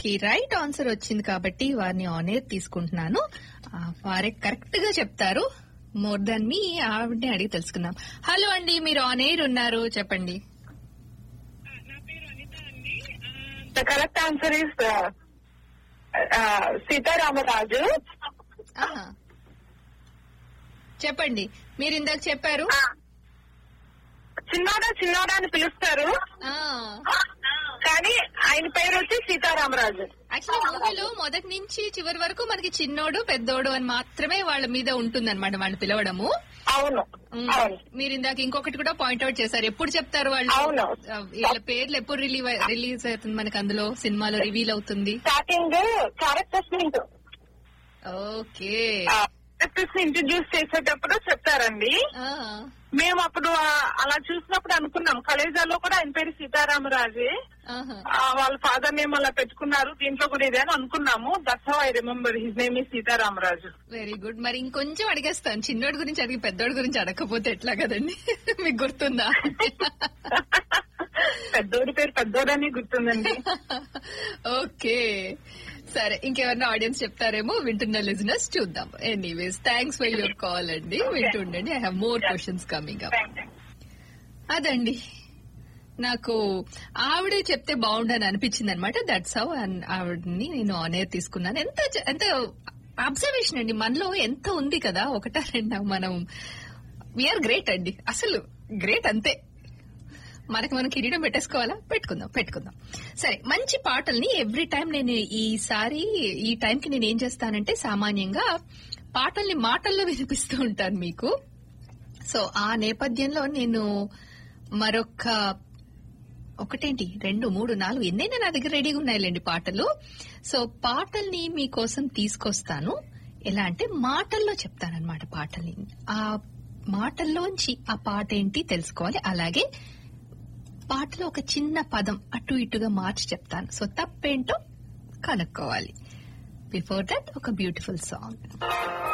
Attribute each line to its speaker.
Speaker 1: కి right answer వచ్చింది కాబట్టి వారిని ఆన్ ఎయిర్ తీసుకుంటున్నాను ఆ, వారే కరెక్ట్ గా చెప్తారు మోర్ దాన్ మీ ఆవిడని అడిగి తెలుసుకుందాం హలో అండి మీరు ఆన్ ఎయిర్ ఉన్నారు చెప్పండి
Speaker 2: the correct answer is Sitaramaraju
Speaker 1: ఆహా. చెప్పండి మీరు ఇందాక చెప్పారు
Speaker 2: చిన్నోడా చిన్నోడా అని పిలుస్తారు
Speaker 1: ఆ
Speaker 2: కానీ ఆయన పేరు వచ్చి సీతారామరాజు
Speaker 1: యాక్చువల్లీ మూవీలో మొదటి నుంచి చివరి వరకు మనకి చిన్నోడు పెద్దోడు అని మాత్రమే వాళ్ళ మీద ఉంటుందన్నమాట వాళ్ళు పిలవడము
Speaker 2: అవును
Speaker 1: ఉమ్,
Speaker 2: అవును
Speaker 1: మీరు ఇందాక ఇంకొకటి కూడా పాయింట్అవుట్ చేశారు ఎప్పుడు చెప్తారు వాళ్ళు
Speaker 2: అవును.
Speaker 1: ఆ, వీళ్ళ పేర్లు ఎప్పుడు రిలీవ్ రిలీజ్ అవుతుంది మనకి అందులో సినిమాలో రివీల్ అవుతుంది
Speaker 2: స్టార్టింగ్ క్యారెక్టర్స్ ని
Speaker 1: ఓకే
Speaker 2: క్యారెక్టర్స్ ని ఇంట్రడ్యూస్ చేసేటప్పుడు చెప్తారండి
Speaker 1: ఆ,
Speaker 2: మేము అప్పుడు ఆ- అలా చూసినప్పుడు అనుకున్నాం కలేజాలో కూడా ఆయన పేరు సీతారామరాజే
Speaker 1: ఆహా.
Speaker 2: ఆ, వాళ్ళ ఫాదర్ నేమ్ అలా పెట్టుకున్నారు దీంట్లో కూడా ఇదే అని అనుకున్నాము that's how I remember his name ఈ సీతారామరాజు
Speaker 1: వెరీ గుడ్ మరి ఇంకొంచెం అడిగేస్తాను చిన్నోడి గురించి అడిగి పెద్దోడి గురించి అడగకపోతే ఎట్లా కదండి మీకు గుర్తుందా
Speaker 2: పెద్దోడి పేరు పెద్దోడని గుర్తుందండి
Speaker 1: ఓకే సరే ఇంకెవరన్నా ఆడియన్స్ చెప్తారేమో వింటున్న లిజినెస్ చూద్దాం anyways thanks for your call అండి వింటుండండి I have more questions coming up అదండి నాకు ఆవిడ చెప్తే బాగుండని అనిపించింది అనమాట దట్స్ హౌ ఆవిడని నేను ఆన్ ఎయిర్ తీసుకున్నాను ఎంత చ- ఎంత అబ్జర్వేషన్ అండి మనలో ఎంత ఉంది కదా ఒకటా రెండా మనం వీఆర్ గ్రేట్ అండి అసలు గ్రేట్ అంతే మనకి మనం కిరీటం పెట్టేసుకోవాలా పెట్టుకుందాం పెట్టుకుందాం సరే మంచి పాటల్ని ఎవ్రీ టైం నేను ఈసారి ఈ టైంకి నేను ఏం చేస్తానంటే సామాన్యంగా పాటల్ని మాటల్లో వినిపిస్తూ ఉంటాను మీకు సో ఆ నేపథ్యంలో నేను మరొక ఒకటేంటి రెండు మూడు నాలుగు ఎన్నైనా నా దగ్గర రెడీగా ఉన్నాయిలేండి పాటలు సో పాటల్ని మీకోసం తీసుకొస్తాను ఎలా అంటే మాటల్లో చెప్తానన్నమాట పాటల్ని ఆ మాటల్లోంచి ఆ పాట ఏంటి తెలుసుకోవాలి అలాగే పాటలో ఒక చిన్న పదం అటు ఇటుగా మార్చి చెప్తాను సో తప్పేంటో కనుక్కోవాలి బిఫోర్ దట్ ఒక బ్యూటిఫుల్ సాంగ్